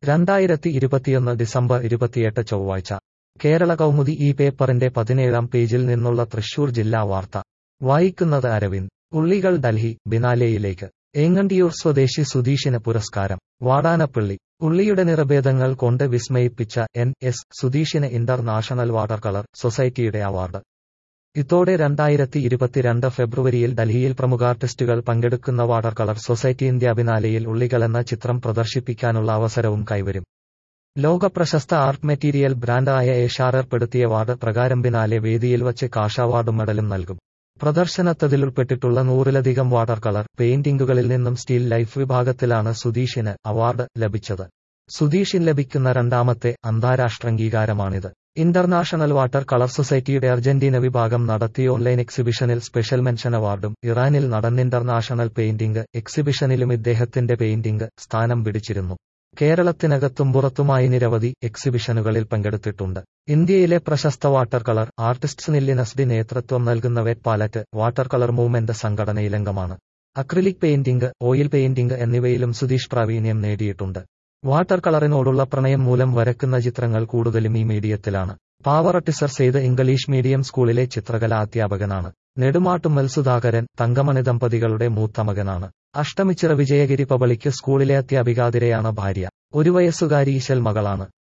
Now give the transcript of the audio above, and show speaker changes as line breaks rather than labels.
രണ്ടായിരത്തി ഇരുപത്തിയൊന്ന് ഡിസംബർ ഇരുപത്തിയെട്ട് ചൊവ്വാഴ്ച കേരള കൗമുദി ഈ പേപ്പറിന്റെ പതിനേഴാം പേജിൽ നിന്നുള്ള തൃശൂർ ജില്ലാ വാർത്ത വായിക്കുന്നത് അരവിന്ദ് ഉള്ളികൾ ഡൽഹി ബിനാലെയിലേക്ക് ഏങ്ങണ്ടിയൂർ സ്വദേശി സുധീഷിന് പുരസ്കാരം വാടാനപ്പള്ളി ഉള്ളിയുടെ നിറഭേദങ്ങൾ കൊണ്ട് വിസ്മയിപ്പിച്ച എൻ എസ് സുധീഷിന് ഇന്റർനാഷണൽ വാട്ടർ കളർ സൊസൈറ്റിയുടെ അവാർഡ് ഇതോടെ രണ്ടായിരത്തി ഇരുപത്തിരണ്ട് ഫെബ്രുവരിയിൽ ഡൽഹിയിൽ പ്രമുഖ ആർട്ടിസ്റ്റുകൾ പങ്കെടുക്കുന്ന വാട്ടർ കളർ സൊസൈറ്റി ഇന്ത്യ ബിനാലെയിൽ ഉള്ളികളെന്ന ചിത്രം പ്രദർശിപ്പിക്കാനുള്ള അവസരവും കൈവരും ലോകപ്രശസ്ത ആർട്ട് മെറ്റീരിയൽ ബ്രാൻഡായ ഏഷാറേർപ്പെടുത്തിയ വാർഡ് പ്രകാരം ബിനാലെ വേദിയിൽ വച്ച് കാഷ അവാർഡും മെഡലും നൽകും പ്രദർശനത്തതിൽ ഉൾപ്പെട്ടിട്ടുള്ള നൂറിലധികം വാട്ടർ കളർ പെയിന്റിംഗുകളിൽ നിന്നും സ്റ്റീൽ ലൈഫ് വിഭാഗത്തിലാണ് സുധീഷിന് അവാർഡ് ലഭിച്ചത് സുധീഷിന് ലഭിക്കുന്ന രണ്ടാമത്തെ അന്താരാഷ്ട്ര അംഗീകാരമാണിത് ഇന്റർനാഷണൽ വാട്ടർ കളർ സൊസൈറ്റിയുടെ അർജന്റീന വിഭാഗം നടത്തിയ ഓൺലൈൻ എക്സിബിഷനിൽ സ്പെഷ്യൽ മെൻഷൻ അവാർഡും ഇറാനിൽ നടന്ന ഇന്റർനാഷണൽ പെയിന്റിംഗ് എക്സിബിഷനിലും ഇദ്ദേഹത്തിന്റെ പെയിന്റിംഗ് സ്ഥാനം പിടിച്ചിരുന്നു കേരളത്തിനകത്തും പുറത്തുമായി നിരവധി എക്സിബിഷനുകളിൽ പങ്കെടുത്തിട്ടുണ്ട് ഇന്ത്യയിലെ പ്രശസ്ത water colour artist Sunil Nasdi നേതൃത്വം നൽകുന്ന wet palette water colour movement സംഘടനയിലംഗമാണ് അക്രിലിക് പെയിന്റിംഗ് ഓയിൽ പെയിന്റിംഗ് എന്നിവയിലും സുധീഷ് പ്രാവീണ്യം നേടിയിട്ടുണ്ട് വാട്ടർ കളറിനോടുള്ള പ്രണയം മൂലം വരക്കുന്ന ചിത്രങ്ങൾ കൂടുതലും ഈ മീഡിയത്തിലാണ് പാവറട്ടിസർ ചെയ്ത് ഇംഗ്ലീഷ് മീഡിയം സ്കൂളിലെ ചിത്രകലാ അധ്യാപകനാണ് നെടുമാട്ടുമ്മൽ സുധാകരൻ തങ്കമണി ദമ്പതികളുടെ മൂത്ത മകനാണ് അഷ്ടമിച്ചിറ വിജയഗിരി പബളിക്ക് സ്കൂളിലെ അധ്യാപികാതിരയാണ് ഭാര്യ ഒരു വയസ്സുകാരി ഈശൽ മകളാണ്